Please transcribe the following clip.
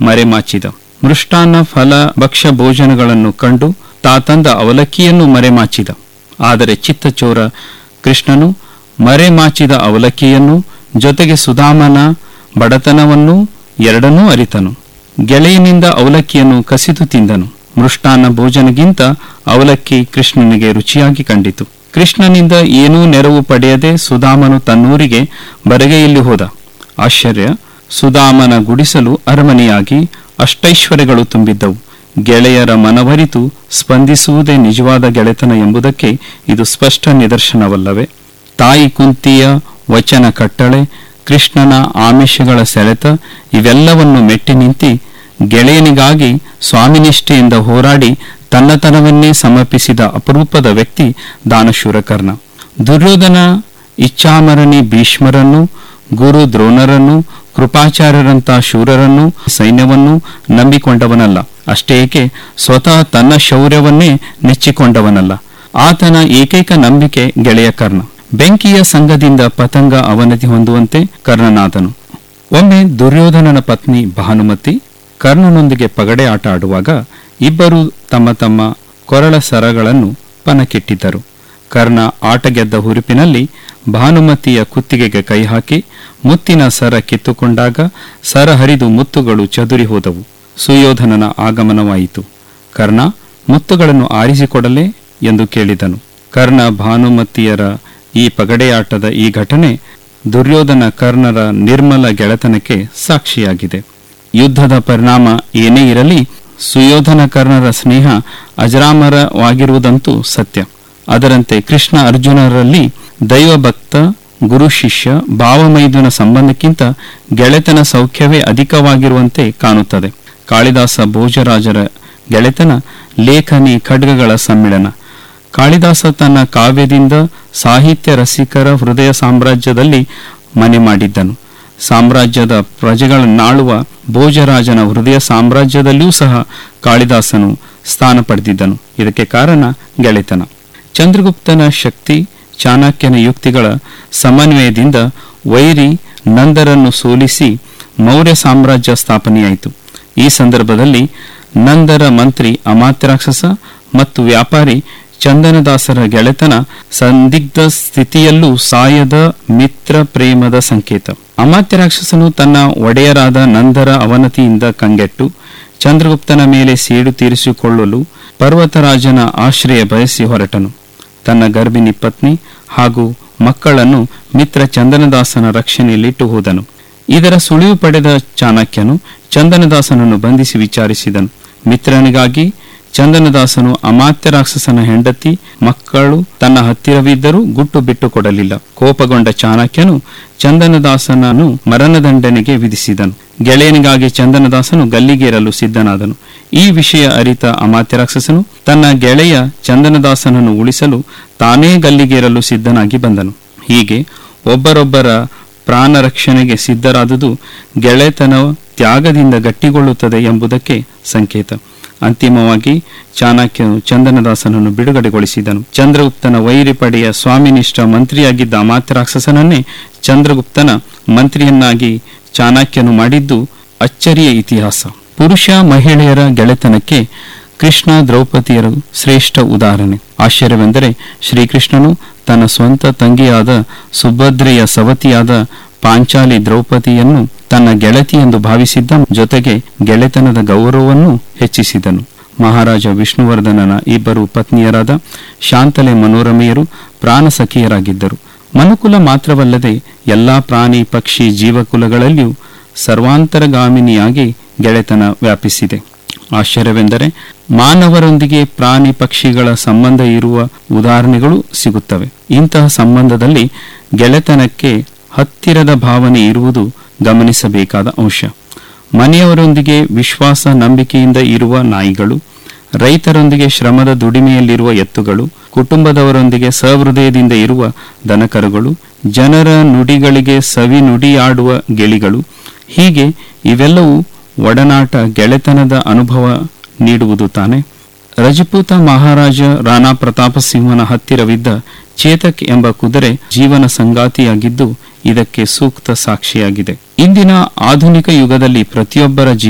ಮರೆಮಾಚಿದ ಮೃಷ್ಟಾನ್ನ ಫಲ ಭಕ್ಷ್ಯ ಭೋಜನಗಳನ್ನು ಕಂಡು ತಾತಂದ ಅವಲಕ್ಕಿಯನ್ನು ಮರೆಮಾಚಿದ ಆದರೆ ಚಿತ್ತಚೋರ ಕೃಷ್ಣನು ಮರೆಮಾಚಿದ ಅವಲಕ್ಕಿಯನ್ನು ಜೊತೆಗೆ ಸುಧಾಮನ ಬಡತನವನ್ನು ಎರಡನ್ನೂ ಅರಿತನು ಗೆಳೆಯನಿಂದ ಅವಲಕ್ಕಿಯನ್ನು ಕಸಿದು ತಿಂದನು ಮೃಷ್ಟಾನ್ನ ಭೋಜನಗಿಂತ ಅವಲಕ್ಕಿ ಕೃಷ್ಣನಿಗೆ ರುಚಿಯಾಗಿ ಕಂಡಿತು ಕೃಷ್ಣನಿಂದ ಏನೂ ನೆರವು ಪಡೆಯದೆ ಸುಧಾಮನು ತನ್ನೂರಿಗೆ ಬರಗೆಯಲ್ಲಿ ಹೋದ ಆಶ್ಚರ್ಯ ಸುಧಾಮನ ಗುಡಿಸಲು ಅರಮನೆಯಾಗಿ ಅಷ್ಟೈಶ್ವರ್ಯಗಳು ತುಂಬಿದ್ದವು ಗೆಳೆಯರ ಮನವರಿತು ಸ್ಪಂದಿಸುವುದೇ ನಿಜವಾದ ಗೆಳೆತನ ಎಂಬುದಕ್ಕೆ ಇದು ಸ್ಪಷ್ಟ ನಿದರ್ಶನವಲ್ಲವೇ ತಾಯಿ ಕುಂತಿಯ ವಚನ ಕಟ್ಟಳೆ ಕೃಷ್ಣನ ಆಮಿಷಗಳ ಸೆಳೆತ ಇವೆಲ್ಲವನ್ನು ಮೆಟ್ಟಿ ನಿಂತಿ ಗೆಳೆಯನಿಗಾಗಿ ಸ್ವಾಮಿನಿಷ್ಠೆಯಿಂದ ಹೋರಾಡಿ ತನ್ನತನವನ್ನೇ ಸಮರ್ಪಿಸಿದ ಅಪರೂಪದ ವ್ಯಕ್ತಿ ದಾನಶೂರಕರ್ಣ ದುರ್ಯೋಧನ ಇಚ್ಛಾಮರಣಿ ಭೀಷ್ಮರನ್ನು ಗುರು ದ್ರೋಣರನ್ನು ಕೃಪಾಚಾರ್ಯರಂತ ಶೂರರನ್ನು ಸೈನ್ಯವನ್ನು ನಂಬಿಕೊಂಡವನಲ್ಲ ಅಷ್ಟೇ ಏಕೆ ಸ್ವತಃ ತನ್ನ ಶೌರ್ಯವನ್ನೇ ನೆಚ್ಚಿಕೊಂಡವನಲ್ಲ ಆತನ ಏಕೈಕ ನಂಬಿಕೆ ಗೆಳೆಯ ಕರ್ಣ ಬೆಂಕಿಯ ಸಂಘದಿಂದ ಪತಂಗ ಅವನತಿ ಹೊಂದುವಂತೆ ಕರ್ಣನಾದನು ಒಮ್ಮೆ ದುರ್ಯೋಧನನ ಪತ್ನಿ ಭಾನುಮತಿ ಕರ್ಣನೊಂದಿಗೆ ಪಗಡೆ ಆಟ ಆಡುವಾಗ ಇಬ್ಬರು ತಮ್ಮ ತಮ್ಮ ಕೊರಳ ಸರಗಳನ್ನು ಪನಕ್ಕಿಟ್ಟಿದ್ದರು ಕರ್ಣ ಆಟ ಗೆದ್ದ ಹುರುಪಿನಲ್ಲಿ ಭಾನುಮತಿಯ ಕುತ್ತಿಗೆಗೆ ಕೈ ಹಾಕಿ ಮುತ್ತಿನ ಸರ ಕಿತ್ತುಕೊಂಡಾಗ ಸರ ಹರಿದು ಮುತ್ತುಗಳು ಚದುರಿ ಹೋದವು ಸುಯೋಧನನ ಆಗಮನವಾಯಿತು ಕರ್ಣ ಮುತ್ತುಗಳನ್ನು ಆರಿಸಿಕೊಡಲೇ ಎಂದು ಕೇಳಿದನು ಕರ್ಣ ಭಾನುಮತಿಯರ ಈ ಪಗಡೆಯಾಟದ ಈ ಘಟನೆ ದುರ್ಯೋಧನ ಕರ್ಣರ ನಿರ್ಮಲ ಗೆಳೆತನಕ್ಕೆ ಸಾಕ್ಷಿಯಾಗಿದೆ ಯುದ್ಧದ ಪರಿಣಾಮ ಏನೇ ಇರಲಿ ಸುಯೋಧನ ಕರ್ಣರ ಸ್ನೇಹ ಅಜರಾಮರವಾಗಿರುವುದಂತೂ ಸತ್ಯ ಅದರಂತೆ ಕೃಷ್ಣ ಅರ್ಜುನರಲ್ಲಿ ದೈವಭಕ್ತ ಗುರು ಶಿಷ್ಯ ಭಾವಮೈದುನ ಸಂಬಂಧಕ್ಕಿಂತ ಗೆಳೆತನ ಸೌಖ್ಯವೇ ಅಧಿಕವಾಗಿರುವಂತೆ ಕಾಣುತ್ತದೆ ಕಾಳಿದಾಸ ಭೋಜರಾಜರ ಗೆಳೆತನ ಲೇಖನಿ ಖಡ್ಗಗಳ ಸಮ್ಮಿಳನ ಕಾಳಿದಾಸ ತನ್ನ ಕಾವ್ಯದಿಂದ ಸಾಹಿತ್ಯ ರಸಿಕರ ಹೃದಯ ಸಾಮ್ರಾಜ್ಯದಲ್ಲಿ ಮನೆ ಮಾಡಿದ್ದನು ಸಾಮ್ರಾಜ್ಯದ ಪ್ರಜೆಗಳನ್ನಾಳುವ ಭೋಜರಾಜನ ಹೃದಯ ಸಾಮ್ರಾಜ್ಯದಲ್ಲಿಯೂ ಸಹ ಕಾಳಿದಾಸನು ಸ್ಥಾನ ಪಡೆದಿದ್ದನು ಇದಕ್ಕೆ ಕಾರಣ ಗೆಳೆತನ ಚಂದ್ರಗುಪ್ತನ ಶಕ್ತಿ ಚಾಣಕ್ಯನ ಯುಕ್ತಿಗಳ ಸಮನ್ವಯದಿಂದ ವೈರಿ ನಂದರನ್ನು ಸೋಲಿಸಿ ಮೌರ್ಯ ಸಾಮ್ರಾಜ್ಯ ಸ್ಥಾಪನೆಯಾಯಿತು ಈ ಸಂದರ್ಭದಲ್ಲಿ ನಂದರ ಮಂತ್ರಿ ಅಮಾತ್ಯರಾಕ್ಷಸ ಮತ್ತು ವ್ಯಾಪಾರಿ ಚಂದನದಾಸರ ಗೆಳೆತನ ಸಂದಿಗ್ಧ ಸ್ಥಿತಿಯಲ್ಲೂ ಸಾಯದ ಮಿತ್ರ ಪ್ರೇಮದ ಸಂಕೇತ ಅಮಾತ್ಯ ರಾಕ್ಷಸನು ತನ್ನ ಒಡೆಯರಾದ ನಂದರ ಅವನತಿಯಿಂದ ಕಂಗೆಟ್ಟು ಚಂದ್ರಗುಪ್ತನ ಮೇಲೆ ಸೇಡು ತೀರಿಸಿಕೊಳ್ಳಲು ಪರ್ವತರಾಜನ ಆಶ್ರಯ ಬಯಸಿ ಹೊರಟನು ತನ್ನ ಗರ್ಭಿಣಿ ಪತ್ನಿ ಹಾಗೂ ಮಕ್ಕಳನ್ನು ಮಿತ್ರ ಚಂದನದಾಸನ ರಕ್ಷಣೆಯಲ್ಲಿಟ್ಟು ಹೋದನು ಇದರ ಸುಳಿವು ಪಡೆದ ಚಾಣಕ್ಯನು ಚಂದನದಾಸನನ್ನು ಬಂಧಿಸಿ ವಿಚಾರಿಸಿದನು ಮಿತ್ರನಿಗಾಗಿ ಚಂದನದಾಸನು ಅಮಾತ್ಯ ರಾಕ್ಷಸನ ಹೆಂಡತಿ ಮಕ್ಕಳು ತನ್ನ ಹತ್ತಿರವಿದ್ದರೂ ಗುಟ್ಟು ಬಿಟ್ಟು ಕೊಡಲಿಲ್ಲ ಕೋಪಗೊಂಡ ಚಾಣಕ್ಯನು ಚಂದನದಾಸನನ್ನು ಮರಣದಂಡನೆಗೆ ವಿಧಿಸಿದನು ಗೆಳೆಯನಿಗಾಗಿ ಚಂದನದಾಸನು ಗಲ್ಲಿಗೇರಲು ಸಿದ್ಧನಾದನು ಈ ವಿಷಯ ಅರಿತ ಅಮಾತ್ಯ ರಾಕ್ಷಸನು ತನ್ನ ಗೆಳೆಯ ಚಂದನದಾಸನನ್ನು ಉಳಿಸಲು ತಾನೇ ಗಲ್ಲಿಗೇರಲು ಸಿದ್ಧನಾಗಿ ಬಂದನು ಹೀಗೆ ಒಬ್ಬರೊಬ್ಬರ ಪ್ರಾಣ ರಕ್ಷಣೆಗೆ ಸಿದ್ಧರಾದುದು ಗೆಳೆತನ ತ್ಯಾಗದಿಂದ ಗಟ್ಟಿಗೊಳ್ಳುತ್ತದೆ ಎಂಬುದಕ್ಕೆ ಸಂಕೇತ ಅಂತಿಮವಾಗಿ ಚಾಣಕ್ಯನು ಚಂದನದಾಸನನ್ನು ಬಿಡುಗಡೆಗೊಳಿಸಿದನು ಚಂದ್ರಗುಪ್ತನ ವೈರಿ ಪಡೆಯ ಸ್ವಾಮಿನಿಷ್ಠ ಮಂತ್ರಿಯಾಗಿದ್ದ ಅಮಾತ್ಯ ರಾಕ್ಷಸನನ್ನೇ ಚಂದ್ರಗುಪ್ತನ ಮಂತ್ರಿಯನ್ನಾಗಿ ಚಾಣಕ್ಯನು ಮಾಡಿದ್ದು ಅಚ್ಚರಿಯ ಇತಿಹಾಸ ಪುರುಷ ಮಹಿಳೆಯರ ಗೆಳೆತನಕ್ಕೆ ಕೃಷ್ಣ ದ್ರೌಪದಿಯರು ಶ್ರೇಷ್ಠ ಉದಾಹರಣೆ ಆಶ್ಚರ್ಯವೆಂದರೆ ಶ್ರೀಕೃಷ್ಣನು ತನ್ನ ಸ್ವಂತ ತಂಗಿಯಾದ ಸುಭದ್ರೆಯ ಸವತಿಯಾದ ಪಾಂಚಾಲಿ ದ್ರೌಪದಿಯನ್ನು ತನ್ನ ಗೆಳತಿ ಎಂದು ಭಾವಿಸಿದ್ದ ಜೊತೆಗೆ ಗೆಳೆತನದ ಗೌರವವನ್ನು ಹೆಚ್ಚಿಸಿದನು ಮಹಾರಾಜ ವಿಷ್ಣುವರ್ಧನನ ಇಬ್ಬರು ಪತ್ನಿಯರಾದ ಶಾಂತಲೆ ಮನೋರಮೆಯರು ಪ್ರಾಣ ಸಖಿಯರಾಗಿದ್ದರು ಮನುಕುಲ ಮಾತ್ರವಲ್ಲದೆ ಎಲ್ಲಾ ಪ್ರಾಣಿ ಪಕ್ಷಿ ಜೀವಕುಲಗಳಲ್ಲಿಯೂ ಸರ್ವಾಂತರಗಾಮಿನಿಯಾಗಿ ಗೆಳೆತನ ವ್ಯಾಪಿಸಿದೆ ಆಶ್ಚರ್ಯವೆಂದರೆ ಮಾನವರೊಂದಿಗೆ ಪ್ರಾಣಿ ಪಕ್ಷಿಗಳ ಸಂಬಂಧ ಇರುವ ಉದಾಹರಣೆಗಳು ಸಿಗುತ್ತವೆ ಇಂತಹ ಸಂಬಂಧದಲ್ಲಿ ಗೆಳೆತನಕ್ಕೆ ಹತ್ತಿರದ ಭಾವನೆ ಇರುವುದು ಗಮನಿಸಬೇಕಾದ ಅಂಶ ಮನೆಯವರೊಂದಿಗೆ ವಿಶ್ವಾಸ ನಂಬಿಕೆಯಿಂದ ಇರುವ ನಾಯಿಗಳು ರೈತರೊಂದಿಗೆ ಶ್ರಮದ ದುಡಿಮೆಯಲ್ಲಿರುವ ಎತ್ತುಗಳು ಕುಟುಂಬದವರೊಂದಿಗೆ ಸಹೃದಯದಿಂದ ಇರುವ ದನಕರುಗಳು ಜನರ ನುಡಿಗಳಿಗೆ ಸವಿ ನುಡಿಯಾಡುವ ಗೆಳಿಗಳು ಹೀಗೆ ಇವೆಲ್ಲವೂ ಒಡನಾಟ ಗೆಳೆತನದ ಅನುಭವ ನೀಡುವುದು ತಾನೆ ರಜಪೂತ ಮಹಾರಾಜ ರಾಣಾ ಪ್ರತಾಪ ಸಿಂಹನ ಹತ್ತಿರವಿದ್ದ ಚೇತಕ್ ಎಂಬ ಕುದುರೆ ಜೀವನ ಸಂಗಾತಿಯಾಗಿದ್ದು ಇದಕ್ಕೆ ಸೂಕ್ತ ಸಾಕ್ಷಿಯಾಗಿದೆ ಇಂದಿನ ಆಧುನಿಕ ಯುಗದಲ್ಲಿ ಪ್ರತಿಯೊಬ್ಬರ ಜೀವ